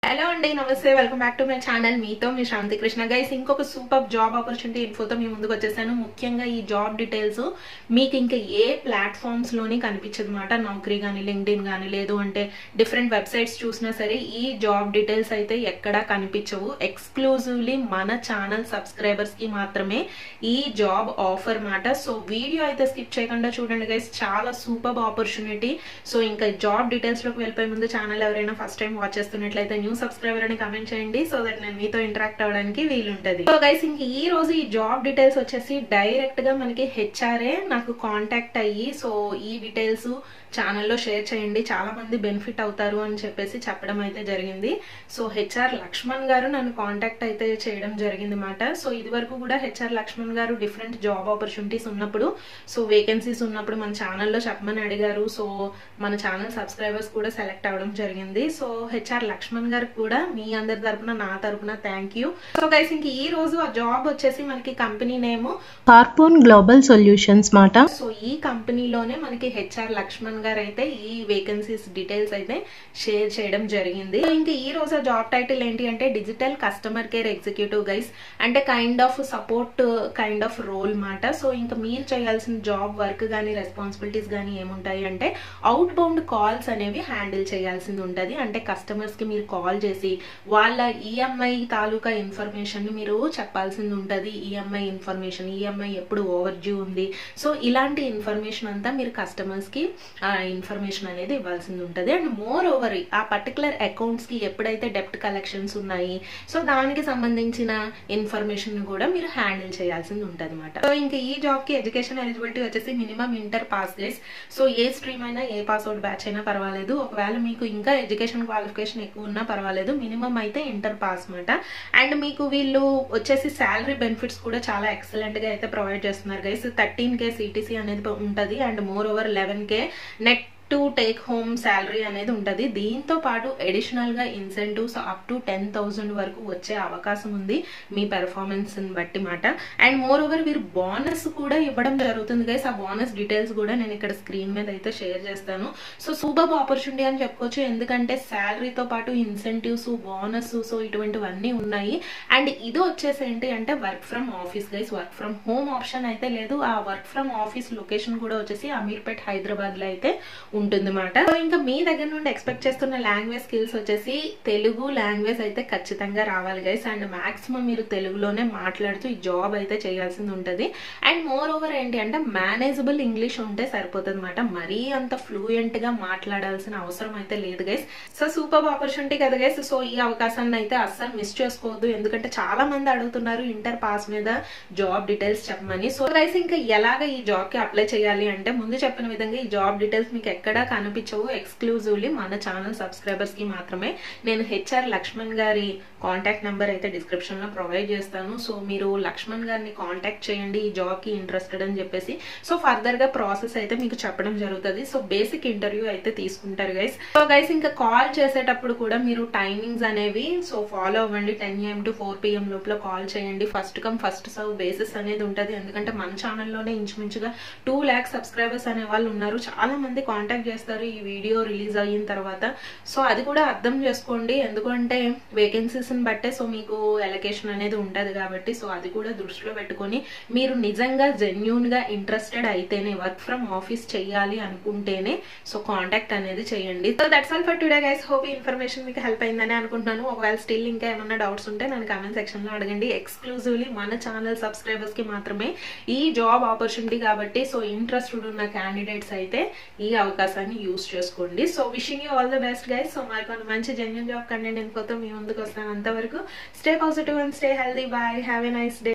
hello అండి నమస్తే welcome back to my channel మీతో మీ శాంతి కృష్ణ గైస్ ఇంకొక సూపర్ జాబ్ ఆపర్చునిటీ ఇన్ఫోతో మీ ముందుకు వచ్చేసాను ముఖ్యంగా ఈ జాబ్ డీటెయిల్స్ మీకు ఇంకా ఏ ప్లాట్ఫామ్స్ లోని కనిపించదు అనమాట నౌకరీ కానీ లింక్డ్ఇన్ కానీ లేదు అంటే డిఫరెంట్ వెబ్సైట్స్ చూసినా సరే ఈ జాబ్ డీటెయిల్స్ అయితే ఎక్కడా కనిపించవు ఎక్స్క్లూజివ్లీ మన ఛానల్ సబ్స్క్రైబర్స్ కి మాత్రమే ఈ జాబ్ ఆఫర్ మాట సో వీడియో అయితే స్కిప్ చేయకుండా చూడండి గైస్ చాలా సూపర్ ఆపర్చునిటీ సో ఇంకా జాబ్ డీటెయిల్స్ లోకి వెళ్ళిపోయే ముందు ఛానల్ ఎవరైనా ఫస్ట్ టైం వాచ్ చేస్తున్నట్లయితే న్యూ సబ్స్క్రైబర్ అని కమెంట్ చేయండి సో దట్ నేను మీతో ఇంటరాక్ట్ అవ్వడానికి వీలుంటది సో గైస్ ఇంక ఈ రోజు ఈ జాబ్ డీటెయిల్స్ వచ్చేసి డైరెక్ట్ గా మనకి హెచ్ఆర్ఏ నాకు కాంటాక్ట్ అయ్యి సో ఈ డీటెయిల్స్ ఛానల్లో షేర్ చేయండి చాలా మంది బెనిఫిట్ అవుతారు అని చెప్పేసి చెప్పడం అయితే జరిగింది సో హెచ్ఆర్ లక్ష్మణ్ గారు నన్ను కాంటాక్ట్ అయితే చేయడం జరిగింది మాట సో ఇది వరకు కూడా హెచ్ఆర్ లక్ష్మణ్ గారు డిఫరెంట్ జాబ్ ఆపర్చునిటీస్ ఉన్నప్పుడు సో వేకెన్సీస్ ఉన్నప్పుడు మన ఛానల్లో చెప్పమని అడిగారు సో మన ఛానల్ సబ్స్క్రైబర్స్ కూడా సెలెక్ట్ అవ్వడం జరిగింది సో హెచ్ఆర్ లక్ష్మణ్ గారికి కూడా మీ అందరి తరపున నా తరపున థ్యాంక్ యూ సో గైస్ ఇంక ఈ రోజు ఆ జాబ్ వచ్చేసి మనకి company name Carpon Global Solutions మాట సో ఈ కంపెనీలోనే మనకి హెచ్ఆర్ లక్ష్మణ్ గారు అయితే ఈ వేకెన్సీస్ డీటెయిల్స్ అయితే షేర్ చేయడం జరిగింది సో ఇంకా ఈ రోజు జాబ్ టైటిల్ ఏంటి అంటే digital customer care executive guys అంటే kind of support kind of role మాట సో ఇంకా మీరు చేయాల్సిన జాబ్ వర్క్ కానీ రెస్పాన్సిబిలిటీస్ కానీ ఏముంటాయి అంటే అవుట్ బౌండ్ కాల్స్ అనేవి హ్యాండిల్ చేయాల్సింది ఉంటుంది అంటే కస్టమర్స్ కి మీరు కాల్ చేసి వాళ్ళ ఈఎంఐ తాలూకా ఇన్ఫర్మేషన్ మీరు చెప్పాల్సింది ఉంటుంది ఈఎంఐ ఇన్ఫర్మేషన్ ఈఎంఐ ఎప్పుడు ఓవర్ డ్యూ ఉంది సో ఇలాంటి ఇన్ఫర్మేషన్ అంతా మీరు కస్టమర్స్ కి ఆ ఇన్ఫర్మేషన్ అనేది ఇవ్వాల్సింది ఉంటుంది అండ్ మోర్ ఓవర్ ఆ పర్టికులర్ అకౌంట్స్ కి ఎప్పుడైతే డెప్ట్ కలెక్షన్స్ ఉన్నాయి సో దానికి సంబంధించిన ఇన్ఫర్మేషన్ కూడా మీరు హ్యాండిల్ చేయాల్సింది ఉంటుంది అనమాట సో ఇంకా ఈ జాబ్ కి ఎడ్యుకేషన్ ఎలిజిబిలిటీ వచ్చేసి minimum inter pass guys so ఏ స్ట్రీమ్ అయినా ఏ పాస్ అవుట్ బ్యాచ్ అయినా పర్వాలేదు ఒకవేళ మీకు ఇంకా ఎడ్యుకేషన్ క్వాలిఫికేషన్ ఎక్కువ ఉన్నా పర్వాలేదు మినిమం అయితే ఇంటర్ పాస్ అనమాట అండ్ మీకు వీళ్ళు వచ్చేసి శాలరీ బెనిఫిట్స్ కూడా చాలా ఎక్సలెంట్ గా అయితే ప్రొవైడ్ చేస్తున్నారు గైస్ థర్టీన్ కే సిటీసీ అనేది ఉంటుంది and more over eleven K net to take home salary అనేది ఉంటుంది దీంతో పాటు అడిషనల్ గా incentives up to ten thousand వరకు వచ్చే అవకాశం ఉంది మీ పెర్ఫార్మెన్స్ బట్టి మాట అండ్ మోర్ ఓవర్ వీరు బోనస్ కూడా ఇవ్వడం జరుగుతుంది గైస్ ఆ బోనస్ డీటెయిల్స్ కూడా నేను ఇక్కడ స్క్రీన్ మీద అయితే షేర్ చేస్తాను సో సూపర్ ఆపర్చునిటీ అని చెప్పుకోవచ్చు ఎందుకంటే శాలరీతో పాటు ఇన్సెంటివ్స్ బోనస్ సో ఇటువంటివన్నీ ఉన్నాయి అండ్ ఇది వచ్చేసి ఏంటి అంటే work from office guys work from home option అయితే లేదు ఆ వర్క్ ఫ్రమ్ ఆఫీస్ లొకేషన్ కూడా వచ్చేసి అమీర్పేట్ హైదరాబాద్ లో అయితే ఉంటుంది మాట సో ఇంకా మీ దగ్గర నుండి ఎక్స్పెక్ట్ చేస్తున్న లాంగ్వేజ్ స్కిల్స్ వచ్చేసి తెలుగు లాంగ్వేజ్ అయితే ఖచ్చితంగా రావాలి గైస్ అండ్ మాక్సిమం మీరు తెలుగులోనే మాట్లాడుతూ ఈ జాబ్ అయితే చేయాల్సింది ఉంటుంది అండ్ మోర్ ఓవర్ ఏంటి అంటే మేనేజబుల్ ఇంగ్లీష్ ఉంటే సరిపోతుంది అనమాట మరీ అంత ఫ్లూయెంట్ గా మాట్లాడాల్సిన అవసరం అయితే లేదు గైస్ సో సూపర్ ఆపర్చునిటీ కదా గైస్ సో ఈ అవకాశాన్ని అయితే అస్సలు మిస్ చేసుకోవద్దు ఎందుకంటే చాలా మంది అడుగుతున్నారు ఇంటర్ పాస్ మీద జాబ్ డీటెయిల్స్ చెప్పమని సో గైస్ ఇంకా ఎలాగ ఈ జాబ్ కి అప్లై చేయాలి అంటే ముందు చెప్పిన విధంగా ఈ జాబ్ డీటెయిల్స్ మీకు ఎక్కడా కనిపించవు ఎక్స్క్లూజివ్లీ మన ఛానల్ సబ్స్క్రైబర్స్ కి మాత్రమే నేను హెచ్ఆర్ లక్ష్మణ్ గారి కాంటాక్ట్ నెంబర్ అయితే డిస్క్రిప్షన్ లో ప్రొవైడ్ చేస్తాను సో మీరు లక్ష్మణ్ గారిని కాంటాక్ట్ చేయండి ఈ జాబ్ కి ఇంట్రెస్టెడ్ అని చెప్పేసి సో ఫర్దర్ గా ప్రాసెస్ అయితే మీకు చెప్పడం జరుగుతుంది సో బేసిక్ ఇంటర్వ్యూ అయితే తీసుకుంటారు గైస్ సో గైస్ ఇంకా కాల్ చేసేటప్పుడు కూడా మీరు టైమింగ్స్ అనేవి సో ఫాలో అవ్వండి ten AM to four PM లోపల కాల్ చేయండి first come first serve basis అనేది ఉంటుంది ఎందుకంటే మన ఛానల్లోనే ఇంచుమించుగా టూ ల్యాక్ సబ్స్క్రైబర్స్ అనే వాళ్ళు ఉన్నారు చాలా మంది కాంటాక్ట్ చేస్తారు ఈ వీడియో రిలీజ్ అయిన తర్వాత సో అది కూడా అర్థం చేసుకోండి ఎందుకంటే వేకెన్సీస్ బట్టే సో మీకు ఎలకేషన్ అనేది ఉంటది కాబట్టి సో అది కూడా దృష్టిలో పెట్టుకొని మీరు నిజంగా జెన్యున్ గా ఇంట్రెస్టెడ్ అయితేనే వర్క్ ఫ్రమ్ ఆఫీస్ చెయ్యాలి అనుకుంటేనే సో కాంటాక్ట్ అనేది చేయండి so that's all for today guys hope ఈ ఇన్ఫర్మేషన్ మీకు హెల్ప్ అయిందని అనుకుంటున్నాను ఒకవేళ స్టిల్ ఇంకా ఏమన్నా డౌట్స్ ఉంటే నన్ను కామెంట్ సెక్షన్ లో అడగండి ఎక్స్క్లూజివ్లీ మన ఛానల్ సబ్స్క్రైబర్స్ కి మాత్రమే ఈ జాబ్ ఆపర్చునిటీ కాబట్టి సో ఇంట్రెస్టెడ్ ఉన్న క్యాండిడేట్స్ అయితే ఈ అవకాశాన్ని యూస్ చేసుకోండి so wishing you all the best guys so మరికొన్ని మంచి జెన్యున్ జాబ్ కంటెంట్ ఇన్ఫోతో మీ ముందుకు వస్తాను అంతవరకు stay positive and stay healthy bye have a nice day